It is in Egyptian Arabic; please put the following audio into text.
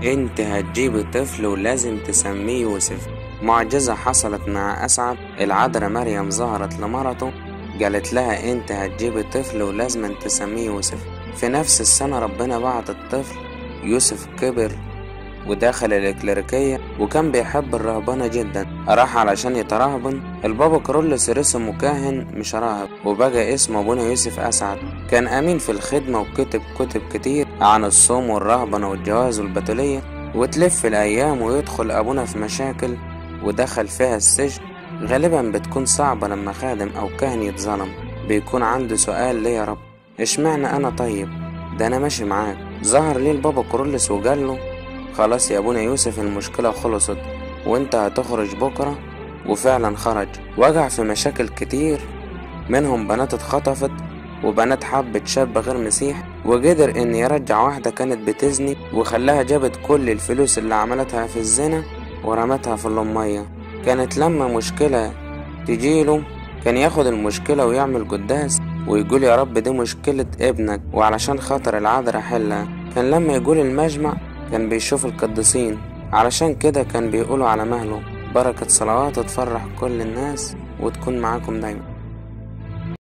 انت هتجيبي طفل ولازم تسميه يوسف معجزة حصلت مع أسعد العذراء مريم ظهرت لمرته قالت لها انت هتجيبي طفل ولازم تسميه يوسف في نفس السنة ربنا بعت الطفل يوسف كبر ودخل الإكليريكية وكان بيحب الرهبنة جدا راح علشان يترهبن البابا كرولس رسمه كاهن مش راهب وبقى اسمه أبونا يوسف أسعد كان أمين في الخدمة وكتب كتب كتير عن الصوم والرهبنة والجواز والبتولية وتلف الأيام ويدخل أبونا في مشاكل ودخل فيها السجن غالبا بتكون صعبة لما خادم أو كاهن يتظلم بيكون عنده سؤال ليه يا رب اشمعنى أنا طيب ده أنا ماشي معاك ظهر ليه البابا كرولس وقال له خلاص يا ابونا يوسف المشكلة خلصت وانت هتخرج بكرة وفعلا خرج وقع في مشاكل كتير منهم بنات اتخطفت وبنات حبت شاب غير مسيح وقدر ان يرجع واحدة كانت بتزني وخلاها جابت كل الفلوس اللي عملتها في الزنا ورمتها في اللمية كانت لما مشكلة تجيله كان ياخد المشكلة ويعمل قداس ويقول يا رب دي مشكلة ابنك وعلشان خاطر العذراء حلها كان لما يقول المجمع كان بيشوف القديسين علشان كده كان بيقولوا على مهله بركة صلوات تفرح كل الناس وتكون معاكم دايما